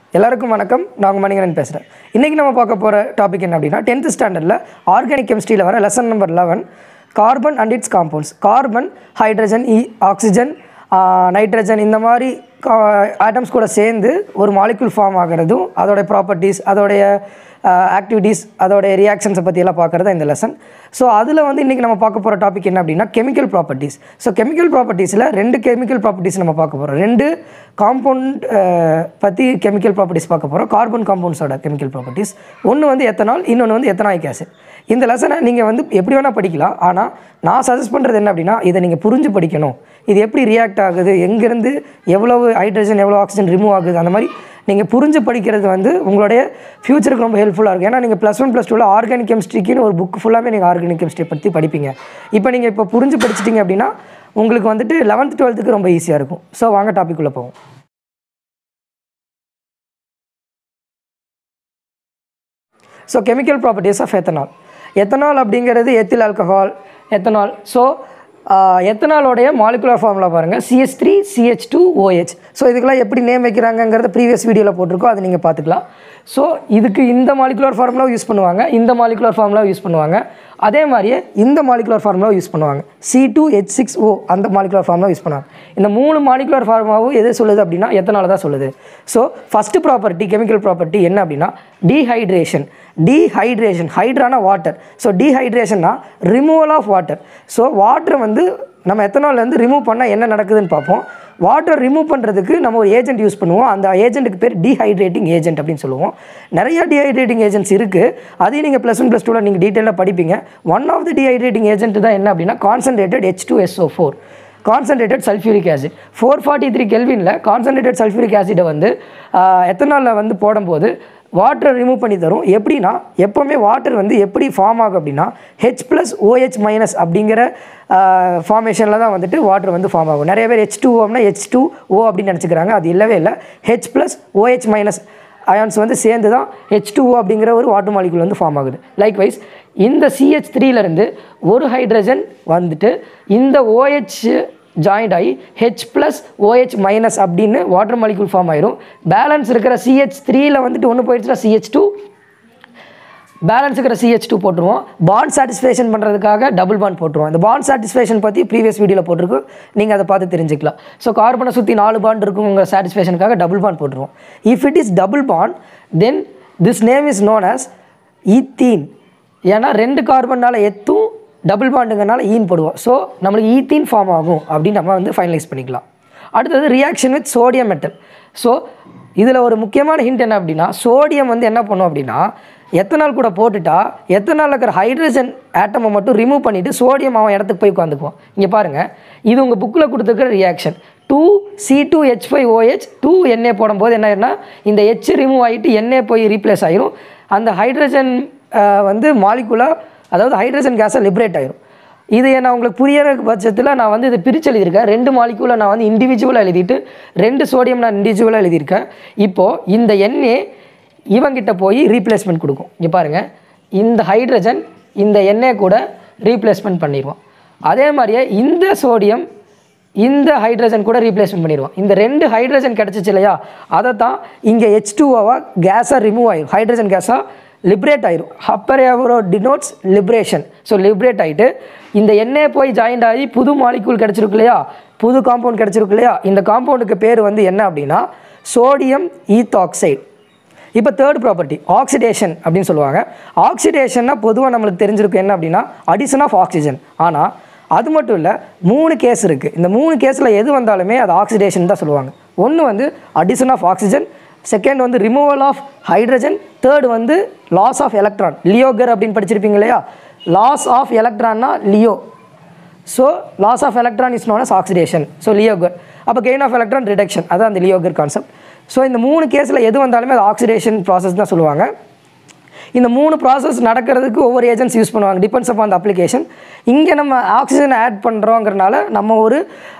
எல்லாருக்கும் வணக்கம் நான் உங்கள் மணிகரன் பேசுகிறேன் இன்றைக்கி நம்ம பார்க்க போகிற டாபிக் என்ன அப்படின்னா டென்த்து ஸ்டாண்டர்டில் ஆர்கானிக் கெமிஸ்ட்ரியில் வர lesson number eleven carbon and its compounds carbon hydrogen இ ஆக்சிஜன் நைட்ரஜன் இந்த மாதிரி ஆட்டம்ஸ் கூட சேர்ந்து ஒரு மாலிகுல் ஃபார்ம் ஆகிறதும் அதோடைய ப்ராப்பர்ட்டிஸ் அதோடைய ஆக்டிவிட்டீஸ் அதோடைய ரியாக்ஷன்ஸை பற்றியெல்லாம் பார்க்குறது இந்த லெசன் ஸோ அதில் வந்து இன்றைக்கி நம்ம பார்க்க போகிற டாபிக் என்ன அப்படின்னா கெமிக்கல் ப்ராப்பர்ட்டிஸ் ஸோ கெமிக்கல் ப்ராப்பர்ட்டிஸில் ரெண்டு கெமிக்கல் ப்ராப்பர்ட்டிஸ் நம்ம பார்க்க போகிறோம் ரெண்டு காம்பவுண்ட் பற்றி கெமிக்கல் ப்ராப்பர்ட்டிஸ் பார்க்க போகிறோம் கார்பன் காம்பவுண்ட்ஸோட கெமிக்கல் ப்ராப்பர்ட்டிஸ் ஒன்று வந்து எத்தனால் இன்னொன்று வந்து எத்தனாயிக் ஆசிட் இந்த லெசனை நீங்கள் வந்து எப்படி வேணால் படிக்கலாம் ஆனால் நான் சஜஸ்ட் பண்ணுறது என்ன அப்படின்னா இதை நீங்கள் புரிஞ்சு படிக்கணும் இது எப்படி ரியாக்ட் ஆகுது எங்கேருந்து எவ்வளவு ஹைட்ரஜன் எவ்வளோ ஆக்சிஜன் ரிமூவ் ஆகுது அந்த மாதிரி நீங்கள் புரிஞ்சு படிக்கிறது வந்து உங்களுடைய ஃப்யூச்சருக்கு ரொம்ப ஹெல்ப்ஃபுல்லாக இருக்கும் ஏன்னா நீங்கள் ப்ளஸ் ஒன் ப்ளஸ் டூவில் ஆர்கானிக் கெமிஸ்ட்ரிக்குன்னு ஒரு புக் ஃபுல்லாகவே நீங்கள் ஆர்கானிக் கெமிஸ்ட்ரி பற்றி படிப்பீங்க இப்போ நீங்கள் இப்போ புரிஞ்சு படிச்சிட்டிங்க அப்படின்னா உங்களுக்கு வந்துட்டு லெவன்த் டுவெல்த்துக்கு ரொம்ப ஈஸியாக இருக்கும் ஸோ வாங்க டாபிக் உள்ள போவோம் so chemical properties of ethanol ethanol அப்படிங்கிறது எத்தில் ஆல்கஹால் எத்தனால் ஸோ எத்தனாலோடைய மாலிகுலர் ஃபார்முலா பாருங்கள் C H three CH two O H so இதுக்கெல்லாம் எப்படி நேம் வைக்கிறாங்கங்கிறத ப்ரீவியஸ் வீடியோவில் போட்டிருக்கோம் அதை நீங்கள் பார்த்துக்கலாம் ஸோ இதுக்கு இந்த மாலிகுலர் ஃபார்முலாவை யூஸ் பண்ணுவாங்க இந்த மாலிகுலர் ஃபார்முலாவை யூஸ் பண்ணுவாங்க அதே மாதிரியே இந்த மாலிகுலர் ஃபார்முலாவை யூஸ் பண்ணுவாங்க C two H six O அந்த மாலிகுலர் ஃபார்முலா யூஸ் பண்ணுவாங்க இந்த மூணு மாலிகுலர் ஃபார்முலாவும் எது சொல்லுது அப்படின்னா எத்தனால தான் சொல்லுது so first property chemical property என்ன அப்படின்னா டீஹைட்ரேஷன் டீஹைட்ரேஷன் ஹைட்ரானா வாட்டர் ஸோ டீஹைட்ரேஷன்னா removal of water so water வந்து நம்ம எத்தனால்லேருந்து ரிமூவ் பண்ணால் என்ன நடக்குதுன்னு பார்ப்போம் வாட்டர் ரிமூவ் பண்ணுறதுக்கு நம்ம ஒரு ஏஜென்ட் யூஸ் பண்ணுவோம் அந்த ஏஜென்ட்டுக்கு பேர் டீஹைட்ரேட்டிங் ஏஜென்ட் அப்படின்னு சொல்லுவோம் நிறைய டீஹைட்ரேட்டிங் ஏஜென்ட்ஸ் இருக்குது அதையும் நீங்கள் ப்ளஸ் ஒன் ப்ளஸ் டூவில் நீங்கள் டீட்டெயிலாக படிப்பீங்க one of the dehydrating agent தான் என்ன அப்படின்னா concentrated H two S O four concentrated sulphuric acid four forty three கெல்வினில் கான்சன்ட்ரேட்டட் சல்ஃபியூரிக் ஆசிடை வந்து எத்தனாலில் வந்து போடும்போது வாட்டரை ரிமூவ் பண்ணி தரும் எப்படின்னா எப்போவுமே வாட்டர் வந்து எப்படி ஃபார்ம் ஆகும் அப்படின்னா ஹெச் ப்ளஸ் ஓஹெச் மைனஸ் அப்படிங்கிற ஃபார்மேஷனில் தான் வந்துட்டு வாட்டர் வந்து ஃபார்ம் ஆகும் நிறைய பேர் ஹெச் டூ ஓம்னா ஹெச் டூ ஓ அப்படின்னு நினச்சிக்கிறாங்க அது இல்லவே இல்லை H plus O H minus ions வந்து சேர்ந்து தான் ஹெச் டூ ஓ அப்படிங்கிற ஒரு வாட்டர் மாலிகுல் வந்து ஃபார்ம் ஆகுது லைக்வைஸ் இந்த சிஹெச் த்ரீலேருந்து ஒரு ஹைட்ரஜன் வந்துட்டு இந்த ஓஹெச் ஜாயிண்ட் ஆகி ஹெச் ப்ளஸ் ஓஹெச் மைனஸ் அப்படின்னு வாட்டர் மாலிகுல் ஃபார்ம் ஆயிரும் பேலன்ஸ் இருக்கிற சிஹெச் த்ரீயில் வந்துட்டு ஒன்று போயிடுச்சுன்னா சிஹெச் டூ பேலன்ஸ் இருக்கிற சிஹெச் டூ போட்டுருவோம் பாண்ட் சாட்டிஸ்ஃபேக்ஷன் பண்ணுறதுக்காக டபுள் பாண்ட் போட்டுருவோம் இந்த பாண்ட் சாட்டிஸ்ஃபேக்ஷன் பற்றி ப்ரீவியஸ் வீடியோவில் போட்டிருக்கு நீங்கள் அதை பார்த்து தெரிஞ்சுக்கலாம் ஸோ கார்பனை சுற்றி நாலு பாண்ட் இருக்கும் உங்கள் சாட்டிஸ்ஃபேக்ஷனுக்காக டபுள் பாண்ட் போட்டுருவோம் if it is double bond then this name is known as ethene ஏன்னா ரெண்டு கார்பனால் எத்தும் டபுள் பாண்டுங்கனால ஈன் போடுவோம் ஸோ நம்மளுக்கு ஈத்தீன் ஃபார்ம் ஆகும் அப்படின்னு நம்ம வந்து ஃபைனலைஸ் பண்ணிக்கலாம் அடுத்தது reaction with sodium metal so இதில் ஒரு முக்கியமான ஹிண்ட் என்ன அப்படின்னா சோடியம் வந்து என்ன பண்ணும் அப்படின்னா எத்தனால் கூட போட்டுட்டா எத்தனால் இருக்கிற ஹைட்ரஜன் ஆட்டமை மட்டும் ரிமூவ் பண்ணிவிட்டு சோடியம் அவன் இடத்துக்கு போய் உட்காந்துக்குவோம் இங்கே பாருங்கள் இது உங்கள் புக்கில் கொடுத்துருக்கிற reaction two C two H five O H two எண்ணெய் போடும்போது என்ன ஆயிருன்னா இந்த ஹெச் ரிமூவ் ஆகிட்டு எண்ணெய் போய் ரீப்ளேஸ் ஆகிரும் அந்த ஹைட்ரஜன் வந்து மாலிகுலாக அதாவது ஹைட்ரஜன் கேஸை லிபரேட் ஆயிரும் இது நான் உங்களுக்கு புரியற பட்சத்தில் நான் வந்து இதை பிரித்து எழுதியிருக்கேன் ரெண்டு மாலிகுலை நான் வந்து இண்டிவிஜுவலாக எழுதிட்டு ரெண்டு சோடியம் நான் இண்டிவிஜுவலாக எழுதியிருக்கேன் இப்போது இந்த எண்ணெய் இவங்கிட்ட போய் ரீப்ளேஸ்மெண்ட் கொடுக்கும் இங்கே பாருங்கள் இந்த ஹைட்ரஜன் இந்த எண்ணெய் கூட ரீப்ளேஸ்மெண்ட் பண்ணிடுவோம் அதே மாதிரியே இந்த சோடியம் இந்த ஹைட்ரஜன் கூட ரீப்ளேஸ்மெண்ட் பண்ணிடுவோம் இந்த ரெண்டு ஹைட்ரஜன் கிடச்சிச்சு இல்லையா அதை தான் இங்கே ஹெச் டூவாக கேஸாக ரிமூவ் ஆகிடும் ஹைட்ரஜன் கேஸாக லிப்ரேட் ஆயிரும் அப்பர் எவரோ டினோட்ஸ் லிப்ரேஷன் ஸோ லிப்ரேட் ஆகிட்டு இந்த எண்ணெய் போய் ஜாயிண்ட் ஆகி புது மாலிக்கூல் கிடச்சிருக்கு இல்லையா புது காம்பவுண்ட் கிடச்சிருக்கு இல்லையா இந்த காம்பவுண்டுக்கு பேர் வந்து என்ன அப்படின்னா சோடியம் ஈத்தாக்சைடு இப்போ தேர்ட் ப்ராப்பர்ட்டி ஆக்சிடேஷன் அப்படின்னு சொல்லுவாங்க ஆக்சிடேஷன்னா பொதுவாக நம்மளுக்கு தெரிஞ்சிருக்கும் என்ன அப்படின்னா அடிஷன் ஆஃப் ஆக்சிஜன் ஆனால் அது மட்டும் இல்லை மூணு கேஸ் இருக்குது இந்த மூணு கேஸில் எது வந்தாலுமே அது ஆக்சிடேஷன் தான் சொல்லுவாங்க ஒன்று வந்து அடிஷன் ஆஃப் ஆக்சிஜன் செகண்ட் வந்து ரிமூவல் ஆஃப் ஹைட்ரஜன் தேர்ட் வந்து லாஸ் ஆஃப் எலக்ட்ரான் லியோகர் அப்படின்னு படிச்சிருப்பீங்க இல்லையா லாஸ் ஆஃப் எலக்ட்ரான்னா LEO so loss of electron is known as oxidation so LEO GER அப்போ கெயின் ஆஃப் எலக்ட்ரான் ரிடக்ஷன் அதான் அந்த லியோகர் கான்செப்ட் ஸோ இந்த மூணு கேஸில் எது வந்தாலுமே அது ஆக்சிடேஷன் ப்ராசஸ் தான் சொல்லுவாங்க இந்த மூணு ப்ராசஸ் நடக்கிறதுக்கு ஒவ்வொரு ஏஜென்ட்ஸ் யூஸ் பண்ணுவாங்க டிபெண்ட்ஸ் அப்பான் அந்த அப்ளிகேஷன் இங்கே நம்ம ஆக்சிஜன் ஆட் பண்ணுறோங்கிறனால நம்ம ஒரு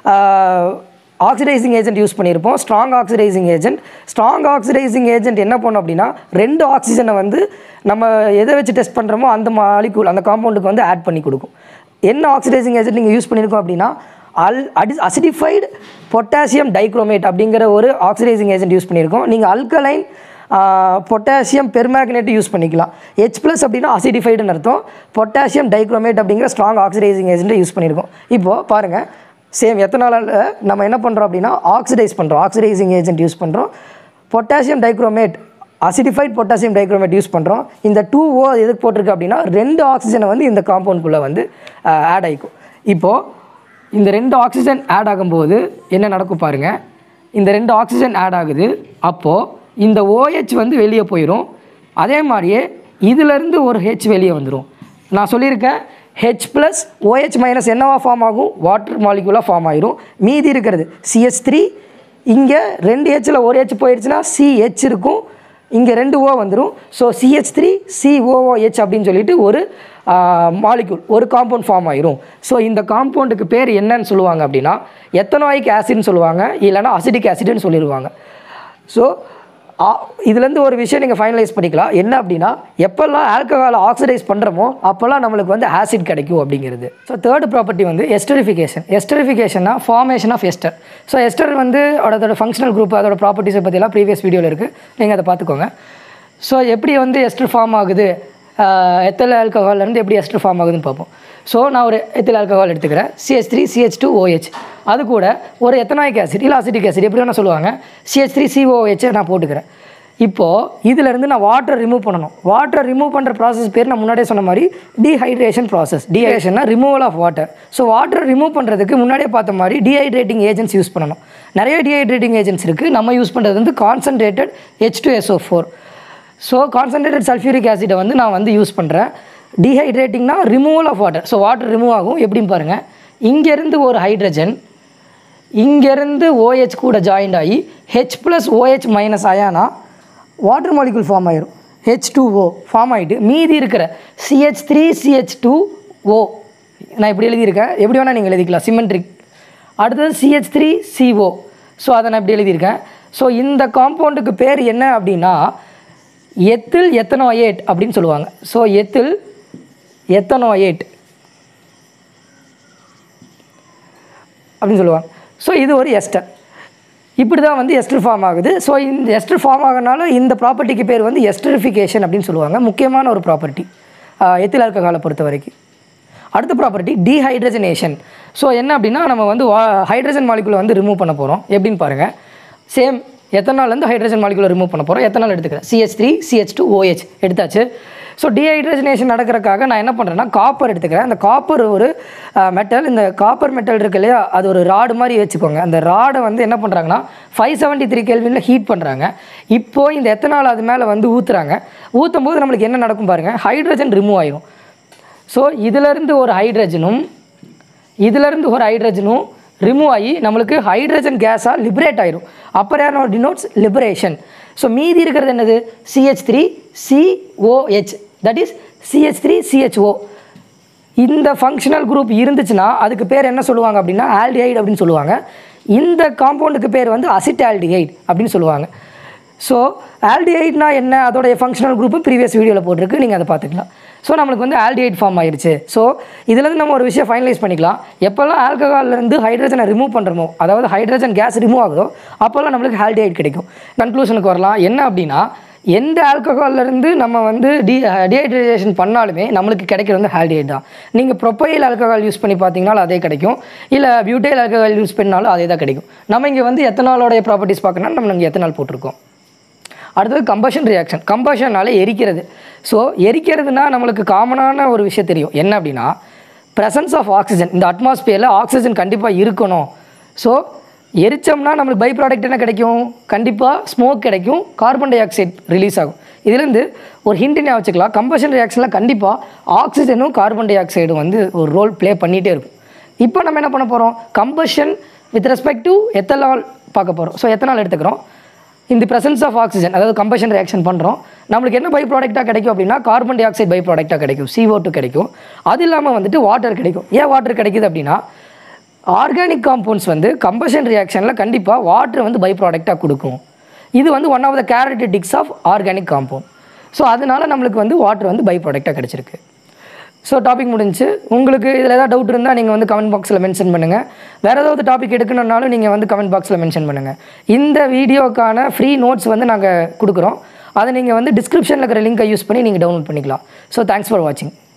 ஆக்சிடைசிங் ஏஜென்ட் யூஸ் பண்ணியிருப்போம் strong oxidising agent strong oxidising agent என்ன பண்ணும் அப்படின்னா ரெண்டு ஆக்சிஜனை வந்து நம்ம எதை வச்சு டெஸ்ட் பண்ணுறோமோ அந்த மாலிகூல் அந்த காம்பவுண்டுக்கு வந்து ஆட் பண்ணி கொடுக்கும் என்ன ஆக்சிடைசிங் ஏஜென்ட் நீங்கள் யூஸ் பண்ணியிருக்கோம் அப்படின்னா அல் அடி அசிடிஃபைடு பொட்டாசியம் டைக்ரோமேட் அப்படிங்கிற ஒரு ஆக்சிடைசிங் ஏஜென்ட் யூஸ் பண்ணியிருக்கோம் நீங்கள் அல்கலைன் பொட்டாசியம் பெர்மேக்னேட் யூஸ் பண்ணிக்கலாம் ஹெச் ப்ளஸ் அப்படின்னா அசிடிஃபைடுன்னு அர்த்தம் பொட்டாசியம் டைக்ரோமேட் அப்படிங்கிற ஸ்ட்ராங் ஆக்சிடைசிங் ஏஜென்ட்டை யூஸ் பண்ணியிருக்கோம் இப்போது பாருங்கள் சேம் எத்தனால நம்ம என்ன பண்ணுறோம் அப்படின்னா ஆக்சிடைஸ் பண்ணுறோம் ஆக்சிடைசிங் ஏஜென்ட் யூஸ் பண்ணுறோம் potassium dichromate acidified potassium dichromate use பண்ணுறோம் இந்த டூ ஓ எதுக்கு போட்டிருக்கு அப்படின்னா ரெண்டு ஆக்சிஜனை வந்து இந்த காம்பவுண்ட்குள்ளே வந்து ஆட் ஆகிக்கும் இப்போது இந்த ரெண்டு ஆக்சிஜன் ஆட் ஆகும்போது என்ன நடக்கும் பாருங்கள் இந்த ரெண்டு ஆக்சிஜன் ஆட் ஆகுது அப்போது இந்த OH வந்து வெளியே போயிடும் அதே மாதிரியே இதிலேருந்து ஒரு ஹெச் வெளியே வந்துடும் நான் சொல்லியிருக்கேன் ஹெச் ப்ளஸ் ஓஹெச் மைனஸ் என்னவா ஃபார்ம் ஆகும் வாட்டர் மாலிகுலாக ஃபார்ம் ஆயிரும் மீதி இருக்கிறது சிஎஸ் த்ரீ இங்கே ரெண்டு ஹெச்சில் ஒரு ஹெச் போயிடுச்சுன்னா சிஹெச் இருக்கும் இங்கே ரெண்டு ஓ வந்துடும் ஸோ சிஹெச் த்ரீ சிஓஓஹெச் அப்படின்னு சொல்லிட்டு ஒரு மாலிக்யூல் ஒரு காம்பவுண்ட் ஃபார்ம் ஆயிரும் ஸோ இந்த காம்பவுண்டுக்கு பேர் என்னன்னு சொல்லுவாங்க அப்படின்னா எத்தனாயிக் ஆசிட்னு சொல்லுவாங்க இல்லைன்னா அசிடிக் ஆசிட்னு சொல்லிடுவாங்க ஸோ இதுலேருந்து ஒரு விஷயம் நீங்கள் ஃபைனலைஸ் பண்ணிக்கலாம் என்ன அப்படின்னா எப்போல்லாம் ஆல்கஹாலை ஆக்சிடைஸ் பண்ணுறோமோ அப்போல்லாம் நம்மளுக்கு வந்து ஆசிட் கிடைக்கும் அப்படிங்கிறது ஸோ தேர்ட் ப்ராப்பர்ட்டி வந்து எஸ்டரிஃபிகேஷன் எஸ்டரிஃபிகேஷன்னா formation of ester so ester வந்து அதோட ஃபங்க்ஷனல் குரூப் அதோட ப்ராப்பர்ட்டிஸை பற்றிலாம் ப்ரீவியஸ் வீடியோவில் இருக்குது நீங்கள் அதை பார்த்துக்கோங்க ஸோ எப்படி வந்து எஸ்டர் ஃபார்ம் ஆகுது எத்தல் ஆல்கஹால்லேருந்து எப்படி எஸ்டர் ஃபார்ம் ஆகுதுன்னு பார்ப்போம் ஸோ நான் ஒரு எத்தில் ஆல்கஹால் எடுத்துக்கிறேன் CH three CH two O H அது கூட ஒரு எத்தனாயிக் ஆசிட் இல்லை அசிட்டிக் ஆசிட் எப்படி வேணால் சொல்லுவாங்க சிஹெச் த்ரீ சிஓஹெச்சை நான் போட்டுக்கிறேன் இப்போது இதிலேருந்து நான் வாட்டர் ரிமூவ் பண்ணணும் வாட்டர் ரிமூவ் பண்ணுற ப்ராசஸ் பேர் நான் முன்னாடியே சொன்ன மாதிரி டீஹைட்ரேஷன் ப்ராசஸ் டீஹைட்ரேஷன்னா removal of water so water remove பண்ணுறதுக்கு முன்னாடியே பார்த்த மாதிரி டீஹைட்ரேட்டிங் ஏஜென்ட்ஸ் யூஸ் பண்ணணும் நிறைய டீஹைட்ரேட்டிங் ஏஜென்ட்ஸ் இருக்குது நம்ம யூஸ் பண்ணுறது வந்து concentrated H two S O four so concentrated sulphuric ஆசிடை வந்து நான் வந்து யூஸ் பண்ணுறேன் டீஹைட்ரேட்டிங்னா removal of water so water remove ஆகும் எப்படின்னு பாருங்கள் இங்கேருந்து ஒரு ஹைட்ரஜன் இங்கேருந்து OH கூட ஜாயிண்ட் ஆகி ஹெச் ப்ளஸ் ஓஹெச் மைனஸ் அயானா வாட்டர் மாலிகுல் ஃபார்ம் ஆயிரும் ஹெச் டூ ஓ ஃபார்ம் ஆகிட்டு மீதி இருக்கிற C H three CH two O நான் இப்படி எழுதியிருக்கேன் எப்படி வேணால் நீங்கள் எழுதிக்கலாம் சிமெண்ட்ரிக் அடுத்தது சிஹெச் த்ரீ சிஓ ஸோ அதை நான் இப்படி எழுதியிருக்கேன் ஸோ இந்த காம்பவுண்டுக்கு பேர் என்ன அப்படின்னா எத்தில் எத்தனோயேட் அப்படின்னு சொல்லுவாங்க ஸோ எத்தில் எத்தனோயேட் அப்படின்னு சொல்லுவாங்க ஸோ இது ஒரு எஸ்டர் இப்படி தான் வந்து எஸ்டர் ஃபார்ம் ஆகுது ஸோ இந்த எஸ்டர் ஃபார்ம் ஆகனால இந்த ப்ராப்பர்ட்டிக்கு பேர் வந்து எஸ்டரிஃபிகேஷன் அப்படின்னு சொல்லுவாங்க முக்கியமான ஒரு ப்ராப்பர்ட்டி எத்தில் ஆல்கஹாலை பொறுத்த வரைக்கும் அடுத்த ப்ராப்பர்ட்டி டீஹைட்ரஜனேஷன் ஸோ என்ன அப்படின்னா நம்ம வந்து ஹைட்ரஜன் மாலிகுலை வந்து ரிமூவ் பண்ண போகிறோம் எப்படின்னு பாருங்கள் சேம் எத்தனாலேருந்து ஹைட்ரஜன் மாலிகுலை ரிமூவ் பண்ண போகிறோம் எத்தனால் எடுத்துக்கிறேன் CH three CH two OH எடுத்தாச்சு ஸோ டீஹைட்ரஜனேஷன் நடக்கிறதுக்காக நான் என்ன பண்ணுறேன்னா காப்பர் எடுத்துக்கிறேன் அந்த காப்பர் ஒரு மெட்டல் இந்த காப்பர் மெட்டல் இருக்கு இல்லையா அது ஒரு ராடு மாதிரி வச்சுக்கோங்க அந்த ராடை வந்து என்ன பண்ணுறாங்கன்னா ஃபைவ் செவன்ட்டி த்ரீ கேள்வியில் ஹீட் பண்ணுறாங்க இப்போது இந்த எத்தனால் அது மேலே வந்து ஊற்றுறாங்க ஊற்றும் போது நம்மளுக்கு என்ன நடக்கும் பாருங்கள் ஹைட்ரஜன் ரிமூவ் ஆயிரும் ஸோ இதிலேருந்து ஒரு ஹைட்ரஜனும் இதிலேருந்து ஒரு ஹைட்ரஜனும் ரிமூவ் ஆகி நம்மளுக்கு ஹைட்ரஜன் கேஸாக லிபரேட் ஆயிரும் upper air denotes liberation so மீதி இருக்கிறது என்னது CH three COH that is CH three CHO இந்த ஃபங்க்ஷனல் குரூப் இருந்துச்சுன்னா அதுக்கு பேர் என்ன சொல்லுவாங்க அப்படின்னா ஆல்டிஹைட் அப்படின்னு சொல்லுவாங்க இந்த காம்பவுண்டுக்கு பேர் வந்து அசிட்டால்டிஹைட் அப்படின்னு சொல்லுவாங்க ஸோ ஆல்டிஹைட்னா என்ன அதோடைய ஃபங்க்ஷனல் குரூப்பும் ப்ரீவியஸ் வீடியோவில் போட்டிருக்கு நீங்கள் அதை பார்த்துக்கலாம் ஸோ நம்மளுக்கு வந்து ஆல்டிஹைட் ஃபார்ம் ஆயிருச்சு ஸோ இதுலேருந்து நம்ம ஒரு விஷயம் ஃபைனலைஸ் பண்ணிக்கலாம் எப்போல்லாம் ஆல்கஹால்லேருந்து ஹைட்ரஜனை ரிமூவ் பண்ணுறோமோ அதாவது ஹைட்ரஜன் கேஸ் ரிமூவ் ஆகுதோ அப்போல்லாம் நம்மளுக்கு ஆல்டிஹைட் கிடைக்கும் கன்க்ளூஷனுக்கு வரலாம் என்ன அப்படின்னா எந்த ஆல்கஹால்லேருந்து நம்ம வந்து டி டீஹைட்ரேஷன் பண்ணாலுமே நம்மளுக்கு கிடைக்கிறது வந்து ஆல்டிஹைட் தான் நீங்கள் ப்ரொப்பைல் ஆல்கஹால் யூஸ் பண்ணி பார்த்தீங்கனாலும் அதே கிடைக்கும் இல்லை பியூட்டைல் ஆல்கஹால் யூஸ் பண்ணாலும் அதே தான் கிடைக்கும் நம்ம இங்கே வந்து எத்தனாலோடைய ப்ராப்பர்ட்டிஸ் பார்க்கணும்னா நம்ம இங்கே எத்தனால் போட்டிருக்கோம் அடுத்தது கம்பஷன் ரியாக்ஷன் கம்பஷன்னாலே எரிக்கிறது ஸோ எரிக்கிறதுனா நம்மளுக்கு காமனான ஒரு விஷயம் தெரியும் என்ன அப்படின்னா ப்ரெசன்ஸ் ஆஃப் ஆக்சிஜன் இந்த அட்மாஸ்பியரில் ஆக்சிஜன் கண்டிப்பாக இருக்கணும் ஸோ எரிச்சோம்னா நம்மளுக்கு பை ப்ராடக்ட் என்ன கிடைக்கும் கண்டிப்பாக ஸ்மோக் கிடைக்கும் கார்பன் டை ஆக்சைடு ரிலீஸ் ஆகும் இதுலேருந்து ஒரு ஹிண்ட்னே வச்சுக்கலாம் கம்பஷன் ரியாக்ஷனில் கண்டிப்பாக ஆக்சிஜனும் கார்பன் டை ஆக்சைடும் வந்து ஒரு ரோல் ப்ளே பண்ணிகிட்டே இருக்கும் இப்போ நம்ம என்ன பண்ண போகிறோம் combustion with respect to ethanol பார்க்க போகிறோம் ஸோ எத்தனால் எடுத்துக்கிறோம் இந்த presence ஆஃப் ஆக்சிஜன் அதாவது கம்பஷன் ரியாக்ஷன் பண்ணுறோம் நம்மளுக்கு என்ன பை ப்ராடக்ட்டாக கிடைக்கும் அப்படின்னா கார்பன் டை ஆக்சைடு பை ப்ராடக்ட்டாக கிடைக்கும் CO2 கிடைக்கும் அது இல்லாமல் வந்துட்டு வாட்டர் கிடைக்கும் ஏன் வாட்டர் கிடைக்குது அப்படின்னா ஆர்கானிக் காம்பவுண்ட்ஸ் வந்து கம்பஷன் ரியாக்ஷனில் கண்டிப்பாக வாட்டர் வந்து பை ப்ராடக்டாக கொடுக்கும் இது வந்து one of the characteristics of organic compound so அதனால நம்மளுக்கு வந்து வாட்டர் வந்து பை ப்ராடக்டாக கிடச்சிருக்கு ஸோ டாபிக் முடிஞ்சு உங்களுக்கு இதில் ஏதாவது டவுட் இருந்தால் நீங்கள் வந்து கமெண்ட் பாக்ஸில் மென்ஷன் பண்ணுங்கள் வேறு ஏதாவது டாபிக் எடுக்கணுன்னாலும் நீங்கள் வந்து கமெண்ட் பாக்ஸில் மென்ஷன் பண்ணுங்கள் இந்த வீடியோக்கான ஃப்ரீ நோட்ஸ் வந்து நாங்கள் கொடுக்குறோம் அதை நீங்கள் வந்து டிஸ்கிரிப்ஷனில் இருக்கிற லிங்கை யூஸ் பண்ணி நீங்கள் டவுன்லோட் பண்ணிக்கலாம் ஸோ தேங்க்ஸ் ஃபார் வாட்சிங்